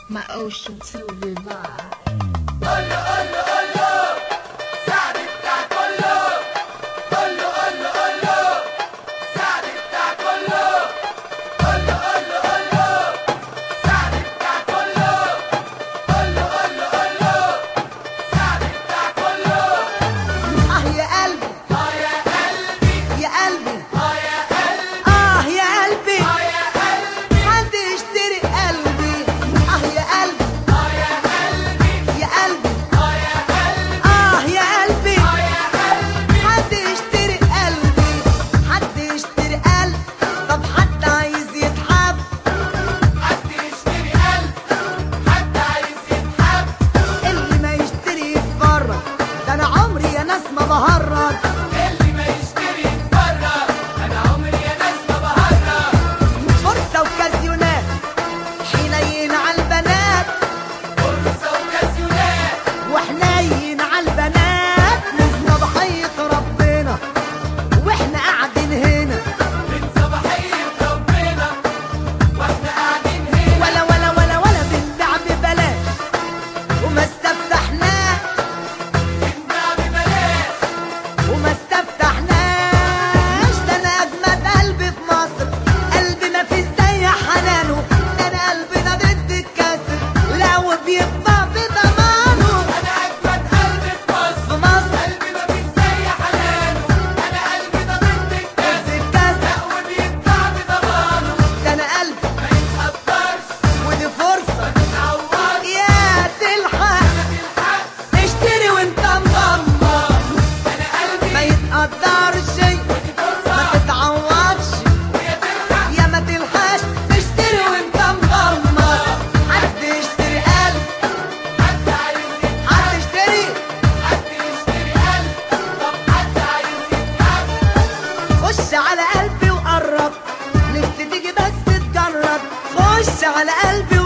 my ocean to revive. آه يا قلبي يا قلبي آه يا قلبي حد يشتري قلبي آه يا قلبي يا قلبي آه يا قلبي حد يشتري قلبي حد يشتري قلب طب حد عايز يتحب اللي ما يشتري يتفرج ده انا عمري يا ناس ما بهرج فرصة وكازيونات حنين على البنات وحنين على البنات نسنا ضحية ربنا واحنا قاعدين هنا ولا ولا ولا ولا بنبيع ببلاش وما استفتحناش وما استفتحناش ده انا اجمد قلبي في مصر قلبي ما فيش زي حنانه ده انا قلبي ده ضد الكسر لا وبيبقى بضمانه في مصر ضد الكسر ده انا قلبي ودي فرصة يا تلحق تشتري وانت مغمض ما يتقدرش ما تتعوضش يا ما تلحقش تشتري وانت مغمض حد يشتري قلب حد يشتري خش على قلبي وقرب نفسي تيجي بس تجرب خش على قلبي